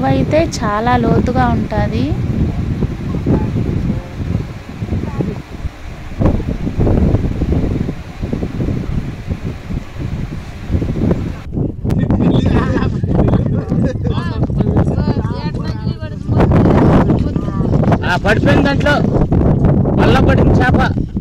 కాలువ అయితే చాలా లోతుగా ఉంటుంది ఆ పడిపోయింది దాంట్లో వల్ల పడింది చేప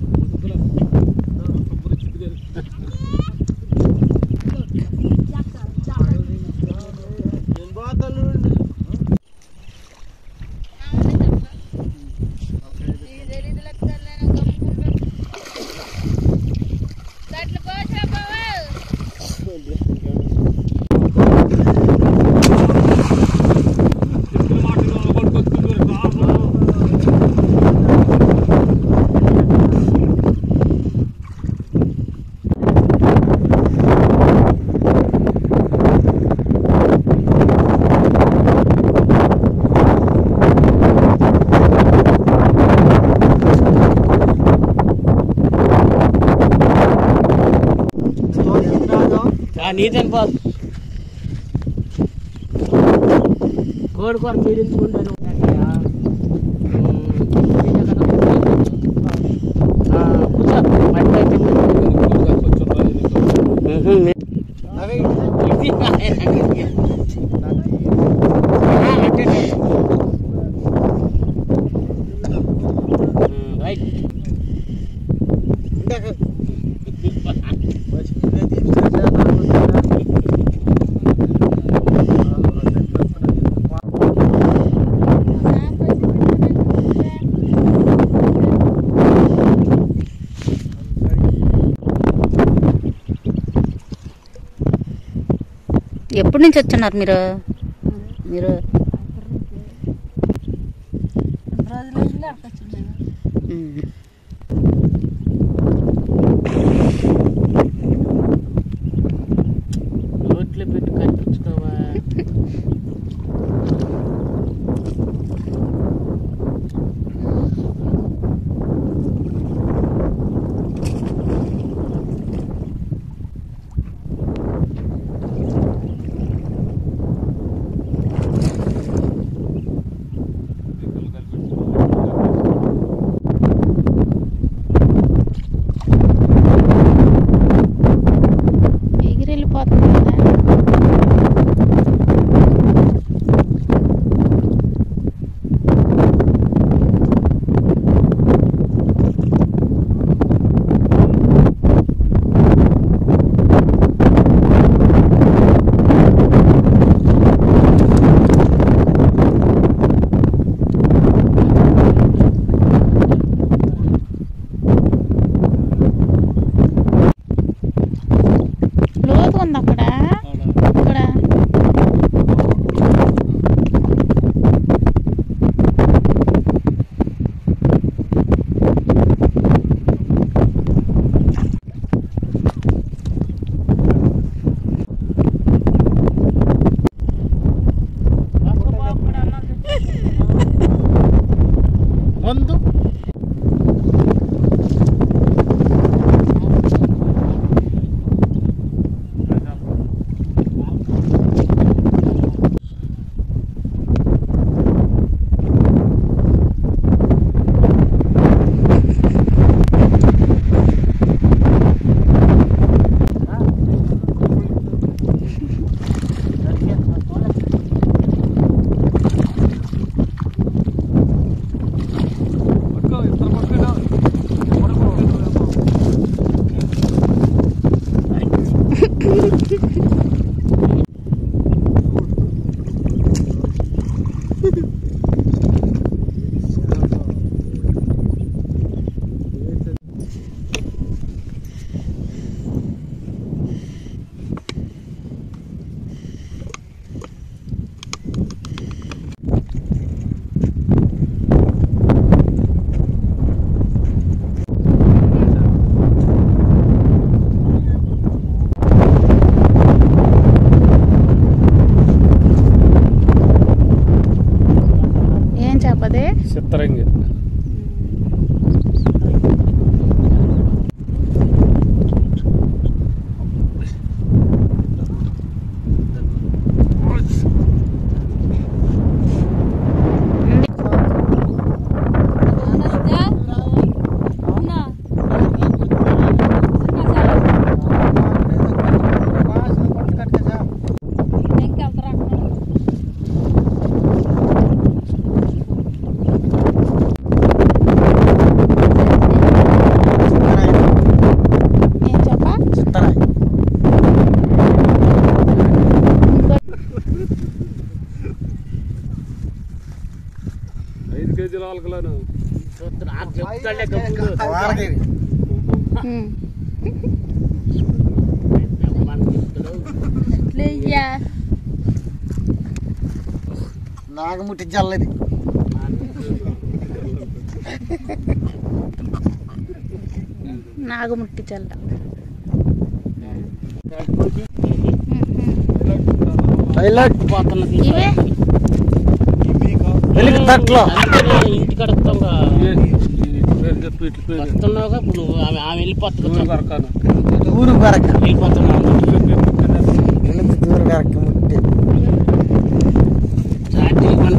ఆ నీదని పోదు కోడి కూర పీడించుకుంటాను కూర్చో మట్టి అయితే ఉహు, ఇది ఆ, అట్టే. ఉమ్, రైట్ ఎప్పటి నుంచి వచ్చున్నారు మీరు మీరు ఉమ్. నోట్లో పెట్టి కనిపించుకోవా ఎగిరి వెళ్ళిపోతుంది కదా లోతు ఉంది అక్కడ అక్కడ ముందు ఏం చెప్పదే చిత్తరంగి ఐదు కేజీల వాళ్ళకలాను నాకు చెప్తాడే గప్పుడు వాళ్ళకి ఉమ్. మనకి చెప్తాడు లేయ్యా నాగముట్టి జల్లది నాగముట్టి చల్ల హైలైట్ పోతున్నది ఇవే వెలికి తట్లో ఇంటి కడుపుతాంగా వస్తున్నావుగా ఇప్పుడు నువ్వు ఆమె ఆమె వెళ్ళిపోతుంది ఊరు గరక వెళ్ళిపోతున్నావు వెలికి దూరు గరక ముట్టి చాటి మన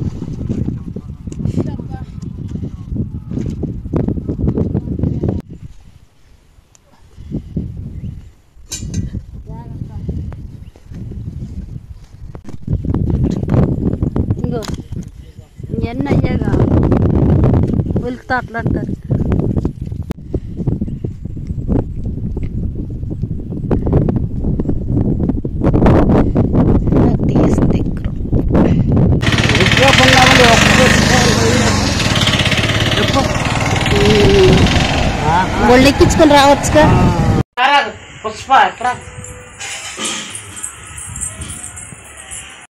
ఇంకో ఎన్ని అయ్యాగా వెళ్తా అట్లా అంటారు తీస్తే ఒళ్ళెక్కించుకొని రావచ్చుగా పుష్ప ఎక్కడ